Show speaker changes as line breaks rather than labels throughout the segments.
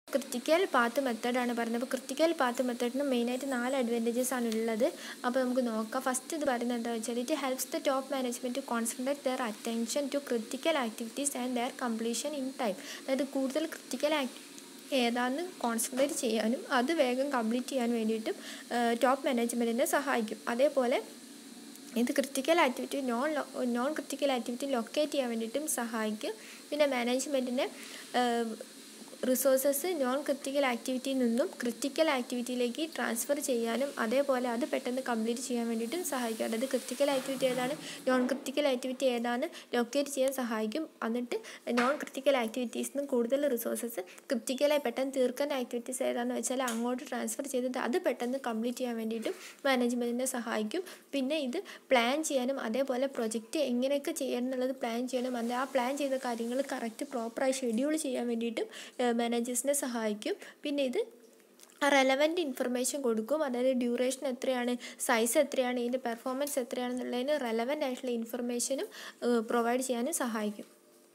critical path മെത്തേഡാണ് പറയുന്നത് അപ്പോൾ ക്രിറ്റിക്കൽ പാത്ത് മെത്തേഡിന് മെയിനായിട്ട് നാല് അഡ്വാൻറ്റേജസ് ആണ് ഉള്ളത് അപ്പോൾ നമുക്ക് നോക്കാം ഫസ്റ്റ് ഇത് പറയുന്നത് എന്താ വെച്ചാൽ it helps the top management to concentrate their attention to critical activities and their completion in time അതായത് കൂടുതൽ ക്രിറ്റിക്കൽ ആക്ടി ഏതാണെന്ന് കോൺസെൻട്രേറ്റ് ചെയ്യാനും അത് വേഗം കംപ്ലീറ്റ് ചെയ്യാൻ വേണ്ടിയിട്ടും ടോപ്പ് മാനേജ്മെൻറ്റിനെ സഹായിക്കും അതേപോലെ ഇത് critical activity non non critical activity locate ചെയ്യാൻ വേണ്ടിയിട്ടും സഹായിക്കും പിന്നെ മാനേജ്മെൻറ്റിനെ റിസോഴ്സസ് നോൺ ക്രിറ്റിക്കൽ ആക്ടിവിറ്റിയിൽ നിന്നും ക്രിറ്റിക്കൽ ആക്ടിവിറ്റിയിലേക്ക് ട്രാൻസ്ഫർ ചെയ്യാനും അതേപോലെ അത് പെട്ടെന്ന് കംപ്ലീറ്റ് ചെയ്യാൻ വേണ്ടിയിട്ടും സഹായിക്കും അതായത് ക്രിറ്റിക്കൽ ആക്ടിവിറ്റി ഏതാണ് നോൺ ക്രിറ്റിക്കൽ ആക്ടിവിറ്റി ഏതാണ് ലൊക്കേറ്റ് ചെയ്യാൻ സഹായിക്കും എന്നിട്ട് നോൺ ക്രിറ്റിക്കൽ ആക്ടിവിറ്റീസിൽ നിന്നും കൂടുതൽ റിസോഴ്സസ് ക്രിറ്റിക്കലായി പെട്ടെന്ന് തീർക്കേണ്ട ആക്ടിവിറ്റീസ് ഏതാണെന്ന് വെച്ചാൽ അങ്ങോട്ട് ട്രാൻസ്ഫർ ചെയ്തിട്ട് അത് പെട്ടെന്ന് കംപ്ലീറ്റ് ചെയ്യാൻ വേണ്ടിയിട്ടും മാനേജ്മെൻറ്റിനെ സഹായിക്കും പിന്നെ ഇത് പ്ലാൻ ചെയ്യാനും അതേപോലെ പ്രൊജക്റ്റ് എങ്ങനെയൊക്കെ ചെയ്യണം എന്നുള്ളത് പ്ലാൻ ചെയ്യണം അത് ആ പ്ലാൻ ചെയ്ത കാര്യങ്ങൾ കറക്റ്റ് പ്രോപ്പറായി ഷെഡ്യൂൾ ചെയ്യാൻ വേണ്ടിയിട്ടും മാനേജേഴ്സിനെ സഹായിക്കും പിന്നെ ഇത് റെലവൻറ്റ് ഇൻഫർമേഷൻ കൊടുക്കും അതായത് ഡ്യൂറേഷൻ എത്രയാണ് സൈസ് എത്രയാണ് ഇതിൻ്റെ പെർഫോമൻസ് എത്രയാണെന്നുള്ളതിന് റെലവൻ്റ് ആയിട്ടുള്ള ഇൻഫർമേഷനും പ്രൊവൈഡ് ചെയ്യാനും സഹായിക്കും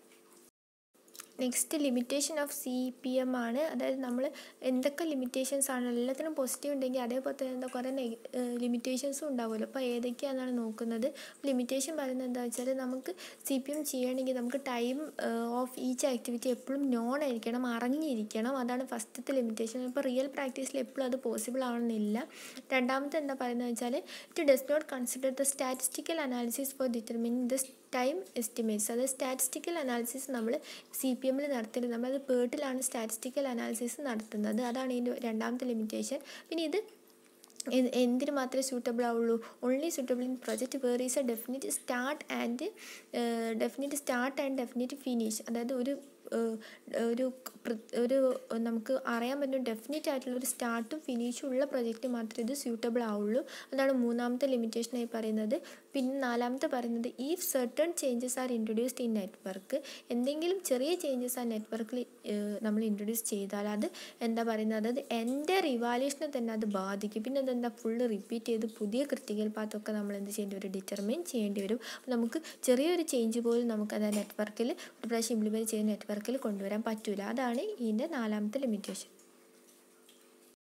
next limitation of C P M ആണ് അതായത് നമ്മൾ എന്തൊക്കെ ലിമിറ്റേഷൻസ് ആണ് എല്ലാത്തിനും പോസിറ്റീവ് ഉണ്ടെങ്കിൽ അതേപോലെ തന്നെ എന്താ കുറേ നെഗ ലിമിറ്റേഷൻസും ഉണ്ടാവുമല്ലോ അപ്പോൾ ഏതൊക്കെയാണെന്നാണ് നോക്കുന്നത് ലിമിറ്റേഷൻ പറയുന്നത് എന്താ വെച്ചാൽ നമുക്ക് സി പി എം ചെയ്യണമെങ്കിൽ നമുക്ക് ടൈം ഓഫ് ഈച്ച് ആക്ടിവിറ്റി എപ്പോഴും നോൺ ആയിരിക്കണം അറിഞ്ഞിരിക്കണം അതാണ് ഫസ്റ്റത്തെ ലിമിറ്റേഷൻ ഇപ്പോൾ റിയൽ പ്രാക്ടീസിൽ എപ്പോഴും അത് പോസിബിൾ ആവണമെന്നില്ല രണ്ടാമത്തെ എന്താ പറയുന്നത് വെച്ചാൽ it does not consider the statistical analysis for determining the time estimates അതായത് സ്റ്റാറ്റിസ്റ്റിക്കൽ അനാലിസിസ് നമ്മൾ സി പി എമ്മിൽ നടത്തുന്നത് നമ്മളത് പേർട്ടിലാണ് സ്റ്റാറ്റിസ്റ്റിക്കൽ അനാലിസിസ് നടത്തുന്നത് അതാണ് ഇതിൻ്റെ രണ്ടാമത്തെ ലിമിറ്റേഷൻ പിന്നെ ഇത് എന്തിന് മാത്രമേ സൂട്ടബിൾ ആവുള്ളൂ only suitable in project where is a definite start and definite start and definite finish അതായത് ഒരു ഒരു ഒരു നമുക്ക് അറിയാൻ പറ്റുന്ന ഡെഫിനറ്റ് ആയിട്ടുള്ള ഒരു സ്റ്റാർട്ടും ഫിനിഷും ഉള്ള പ്രൊജക്റ്റ് മാത്രമേ ഇത് സ്യൂട്ടബിൾ ആവുള്ളൂ അതാണ് മൂന്നാമത്തെ ലിമിറ്റേഷനായി പറയുന്നത് പിന്നെ നാലാമത്തെ പറയുന്നത് ഈ certain changes are introduced in network എന്തെങ്കിലും ചെറിയ ചേഞ്ചസ് ആ നെറ്റ്വർക്കിൽ നമ്മൾ ഇൻട്രൊഡ്യൂസ് ചെയ്താൽ അത് എന്താ പറയുന്നത് അതായത് എൻ്റെ റിവാലുവേഷനെ തന്നെ അത് ബാധിക്കും പിന്നെ അതെന്താ ഫുള്ള് റിപ്പീറ്റ് ചെയ്ത് പുതിയ ക്രിട്ടിക്കൽ പാത്തൊക്കെ നമ്മൾ എന്ത് ചെയ്യേണ്ടി വരും ഡിറ്റർമിൻ ചെയ്യേണ്ടി വരും നമുക്ക് ചെറിയൊരു ചേഞ്ച് പോലും നമുക്ക് അത് നെറ്റ്വർക്കിൽ ഒരു പ്രാവശ്യം ഇംപ്ലിമെൻറ്റ് ചെയ്ത നെറ്റ്വർക്കിൽ കൊണ്ടുവരാൻ പറ്റില്ല അതാണ് ഇതിൻ്റെ നാലാമത്തെ ലിമിറ്റേഷൻ